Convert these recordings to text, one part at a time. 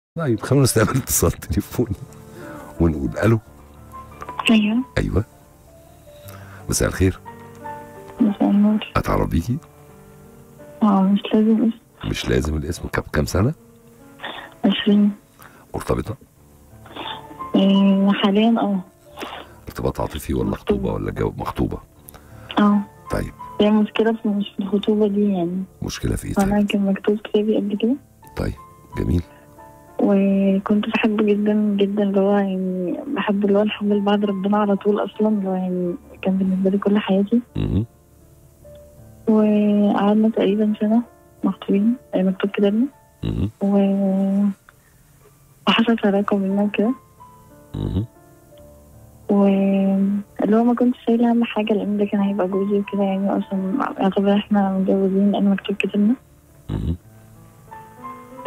طيب خلونا نستقبل اتصال تليفون ونقول الو ايوه ايوه مساء الخير مساء النور اتعرف بيكي اه مش لازم اسم مش لازم الاسم كم كام سنه عشرين مرتبطه إيه حاليا اه ارتباط عاطفي ولا خطوبه ولا جو مخطوبه اه طيب هي المشكلة في مش في الخطوبة دي يعني مشكله في ايه طيب أنا كان مكتوب كتابي قبل كده طيب جميل وكنت بحبه جدا جدا اللي هو يعني بحب اللي هو الحب اللي بعد ربنا على طول أصلا اللي هو يعني كان بالنسبة لي كل حياتي مهم. وقعدنا تقريبا سنة مخطوبين يعني مكتوب كتابنا مهم. و وحصلت علاقة بينا كده مهم. واللي هو ما كنتش شايلة أهم حاجة لأن ده كان هيبقى جوزي وكده يعني أصلا يعتبر احنا متجوزين لأن مكتوب كتابنا مهم. ف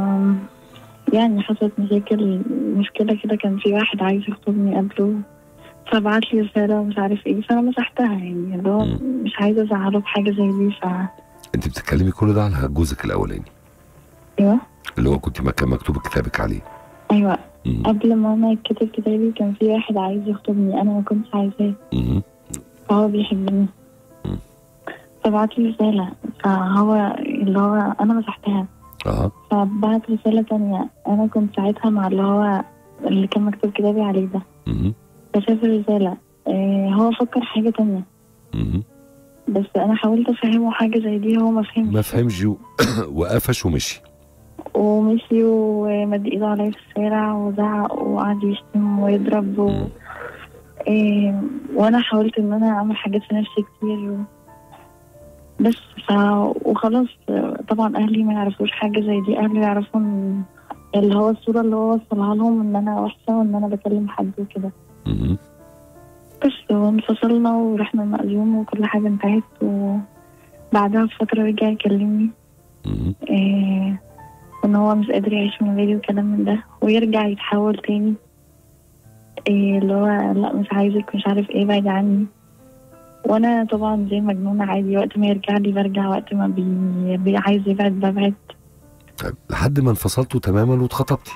يعني حصلت مشاكل مشكلة كده كان في واحد عايز يخطبني قبله فبعت لي رسالة ومش عارف ايه فأنا مسحتها يعني اللي هو مم. مش عايزة أزعله بحاجة زي دي ف انت بتتكلمي كل ده على جوزك الاولاني أيوه اللي هو كنت ما كان مكتوب كتابك عليه أيوه مهم. قبل ما أنا كتب كتابي كان في واحد عايز يخطبني أنا ما كنتش عايزاه مهم. فهو بيحبني مم. فبعت لي رسالة فهو اللي هو أنا مسحتها اه فبعت رسالة تانية أنا كنت ساعتها مع اللي هو اللي كان مكتوب كتابي عليه ده مهم. فشاف الرسالة آه هو فكر حاجة تانية مهم. بس أنا حاولت أفهمه حاجة زي دي هو ما فهمش ما فهمش و- وقفش ومشي ومشي ومد إيده عليا في الشارع وزعق وقعد يشتم ويضرب و... مم. إيه وأنا حاولت إن أنا أعمل حاجات في نفسي كتير و... بس ف... وخلاص آه، طبعا أهلي ما يعرفوش حاجة زي دي أهلي يعرفوا إن اللي هو الصورة اللي هو وصلها لهم إن أنا وحشة وإن أنا بكلم حد وكده مهم. بس وانفصلنا ورحنا المأذون وكل حاجة انتهت وبعدها بفترة رجع يكلمني مهم. إيه وإن هو مش قادر يعيش من غيري وكلام من ده ويرجع يتحول تاني إيه اللي هو لا مش عايزك مش عارف ايه بعد عني وانا طبعا زي مجنونة عادي وقت ما يرجع لي برجع وقت ما بي... بي عايز يبعد ببعد طيب لحد ما انفصلتوا تماما واتخطبتي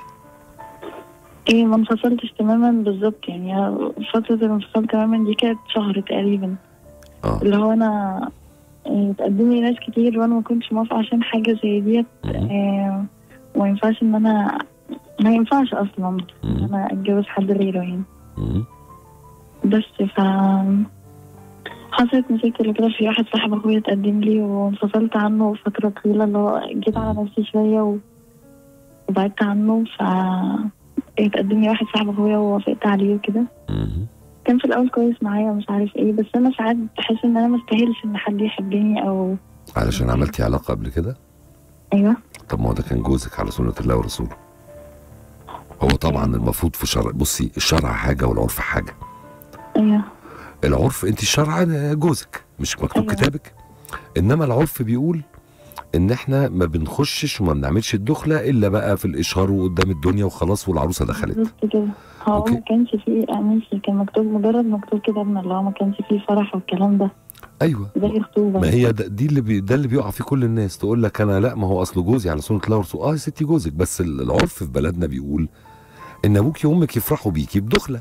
ايه ما انفصلتش تماما بالظبط يعني فترة الانفصال تماما دي كانت شهر تقريبا اه اللي هو انا إيه، اتقدم لي ناس كتير وانا ما كنتش موافقة عشان حاجة زي ديت مهم. إيه وما ينفعش ان انا ما ينفعش اصلا ان مهم. انا اتجوز حد غيره يعني مهم. بس ف حصلت مشاكل كده في واحد صاحب اخويا اتقدم لي وانفصلت عنه فترة طويلة اللي هو جيت على نفسي شوية و... وبعدت عنه ف اتقدم لي واحد صاحب اخويا ووافقت عليه وكده مهم. كان في الاول كويس معايا ومش عارف ايه بس انا ساعات بحس ان انا ما استاهلش ان حد يحبني او علشان عملتي علاقه قبل كده ايوه طب ما هو ده كان جوزك على سنة الله ورسوله هو طبعا المفروض في شرع بصي الشرع حاجة والعرف حاجة ايوه العرف انت الشرع جوزك مش مكتوب أيوة. كتابك انما العرف بيقول ان احنا ما بنخشش وما بنعملش الدخلة الا بقى في الاشهار وقدام الدنيا وخلاص والعروسة دخلت بالظبط كده هو أوكي. ما كانش فيه ماشي كان مكتوب مجرد مكتوب كده ابن اللي هو ما كانش فيه فرح والكلام ده ايوه زي الخطوبة ما هي ده دي اللي بي ده اللي بيقع فيه كل الناس تقول لك انا لا ما هو اصله جوزي على سنه الله ورسوله اه يا ستي جوزك بس ال- العرف في بلدنا بيقول ان ابوكي وامك يفرحوا بيكي بدخله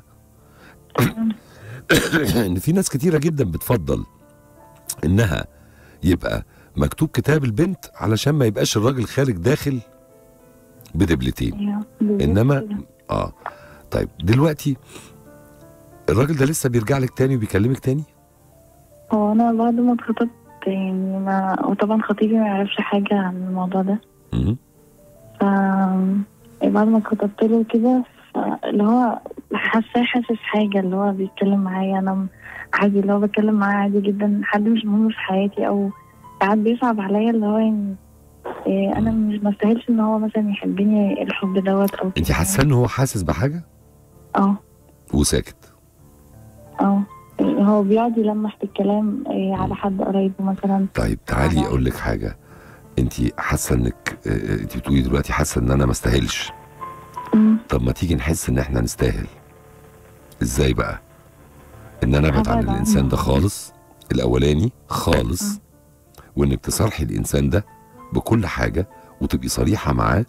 ان في ناس كتيره جدا بتفضل انها يبقى مكتوب كتاب البنت علشان ما يبقاش الراجل خارج داخل بدبلتين ايوه بالظبط انما كده. اه طيب دلوقتي الراجل ده لسه بيرجع لك تاني وبيكلمك تاني هو انا بعد ما اتخطبت يعني ما وطبعا خطيبي ما يعرفش حاجة عن الموضوع ده مم. ف بعد ما اتخطبت له كده ف- اللي هو حاساه حاسس حاجة اللي هو بيتكلم معايا انا م- عادي اللي هو بتكلم معاه عادي جدا حد مش مهم في حياتي او ساعات بيصعب عليا اللي هو يعني إيه انا مش ما استاهلش ان هو مثلا يحبني الحب دوت او انت كده. حاسه ان هو حاسس بحاجه اه وساكت اه هو بيقعد يلمح في الكلام إيه على حد قريبه مثلا طيب تعالي أنا- اقول لك حاجه انت حاسه انك اه، انت بتقولي دلوقتي حاسه ان انا ما استاهلش مم. طب ما تيجي نحس ان احنا نستاهل ازاي بقى ان انا ابعد عن أبعد عنه. الانسان ده خالص الاولاني خالص وانك تصارحي الانسان ده بكل حاجه وتبقي صريحه معاه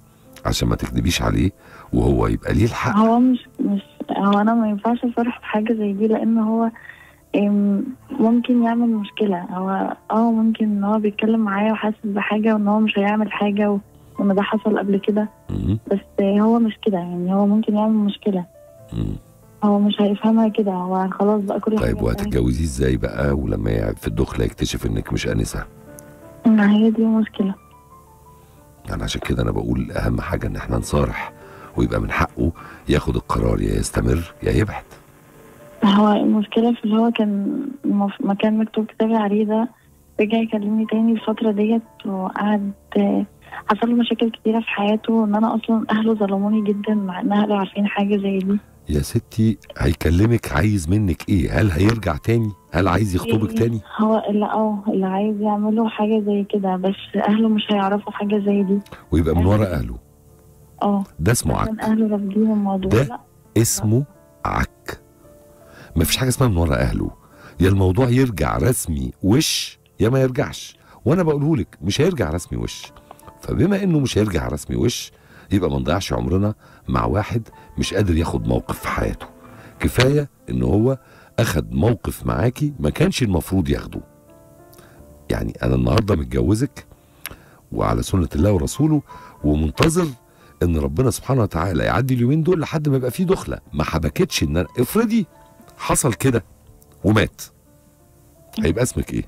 عشان ما تكذبيش عليه وهو يبقى ليه الحق هو مش مش هو انا ما ينفعش اصرح في حاجه زي دي لان هو أم، ممكن يعمل مشكله هو اه ممكن ان هو بيتكلم معايا وحاسس بحاجه وان هو مش هيعمل حاجه و- وان ده حصل قبل كده مم. بس هو مش كده يعني هو ممكن يعمل مشكله مم. هو مش هيفهمها كده هو خلاص بقى كل طيب حاجة وهتتجوزيه ازاي بقى ولما يقعد في الدخله يكتشف انك مش انسه ما هي دي مشكله يعني عشان كده انا بقول اهم حاجه ان احنا نصارح ويبقى من حقه ياخد القرار يا يستمر يا يبعد هو المشكلة في اللي هو كان المف- مكان مكتوب كتابي عليه ده رجع يكلمني تاني الفترة ديت وقعد حصل له مشاكل كتيرة في حياته ان انا اصلا اهله ظلموني جدا مع ان اهله عارفين حاجة زي دي يا ستي هيكلمك عايز منك ايه هل هيرجع تاني هل عايز يخطبك تاني هو اللي اه اللي عايز يعمله حاجة زي كده بس اهله مش هيعرفوا حاجة زي دي ويبقى من ورا اهله اه ده اسمه عشان عك اهله رافضين الموضوع ده؟ لا اسمه عك مفيش حاجه اسمها من ورا اهله يا الموضوع يرجع رسمي وش يا ما يرجعش وانا بقوله لك مش هيرجع رسمي وش فبما انه مش هيرجع رسمي وش يبقى ما نضيعش عمرنا مع واحد مش قادر ياخد موقف في حياته كفايه ان هو اخد موقف معاكي ما كانش المفروض ياخده يعني انا النهارده متجوزك وعلى سنه الله ورسوله ومنتظر ان ربنا سبحانه وتعالى يعدي اليومين دول لحد ما يبقى فيه دخله ما حبكتش ان أنا افرضي حصل كده ومات هيبقى اسمك ايه؟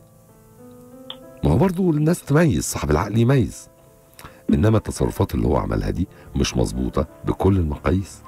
ما هو برضه الناس تميز صاحب العقل يميز انما التصرفات اللي هو عملها دي مش مظبوطه بكل المقاييس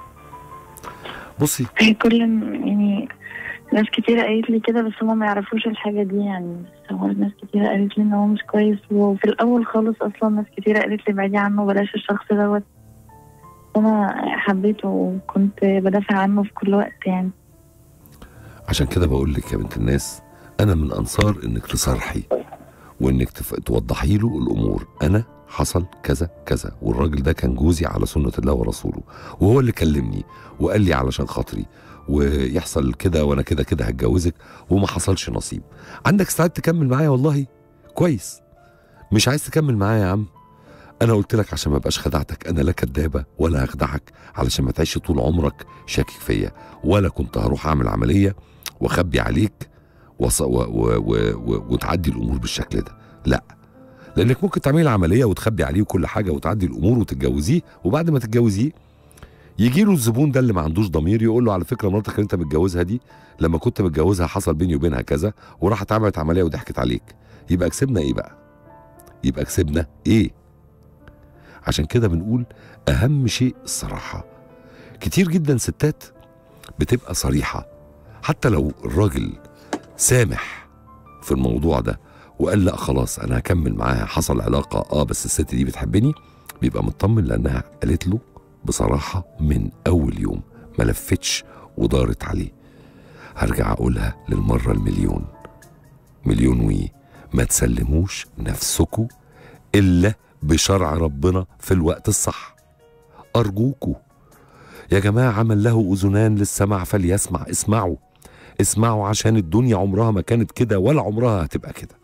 بصي هي كل يعني ناس كتيرة قالت لي كده بس هما ما يعرفوش الحاجة دي يعني بس هو ناس كتيرة قالت لي ان هو مش كويس وفي الأول خالص أصلا ناس كتيرة قالت لي بعدي عنه بلاش الشخص دوت أنا حبيته وكنت بدافع عنه في كل وقت يعني عشان كده بقول لك يا بنت الناس انا من انصار انك تصرحي وانك تف... توضحي له الامور انا حصل كذا كذا والراجل ده كان جوزي على سنه الله ورسوله وهو اللي كلمني وقال لي علشان خاطري ويحصل كده وانا كده كده هتجوزك وما حصلش نصيب عندك استعداد تكمل معايا والله كويس مش عايز تكمل معايا يا عم انا قلت لك عشان ما ابقاش خدعتك انا لا كدابه ولا هخدعك علشان ما تعيش طول عمرك شاكك فيا ولا كنت هروح اعمل عمليه واخبي عليك وص... و... و... و... و... وتعدي الامور بالشكل ده لا لانك ممكن تعملي العمليه وتخبي عليه وكل حاجه وتعدي الامور وتتجوزيه وبعد ما تتجوزيه يجي له الزبون ده اللي ما عندوش ضمير يقول له على فكره مراتك اللي انت متجوزها دي لما كنت متجوزها حصل بيني وبينها كذا وراحت عملت عمليه وضحكت عليك يبقى كسبنا ايه بقى؟ يبقى كسبنا ايه؟ عشان كده بنقول اهم شيء الصراحه كتير جدا ستات بتبقى صريحه حتى لو الراجل سامح في الموضوع ده وقال لا خلاص انا هكمل معاها حصل علاقه اه بس الست دي بتحبني بيبقى مطمن لانها قالت له بصراحه من اول يوم ما لفتش ودارت عليه هرجع اقولها للمره المليون مليون وي ما تسلموش نفسكوا الا بشرع ربنا في الوقت الصح ارجوكوا يا جماعه من له اذنان للسمع فليسمع اسمعوا اسمعوا عشان الدنيا عمرها ما كانت كده ولا عمرها هتبقى كده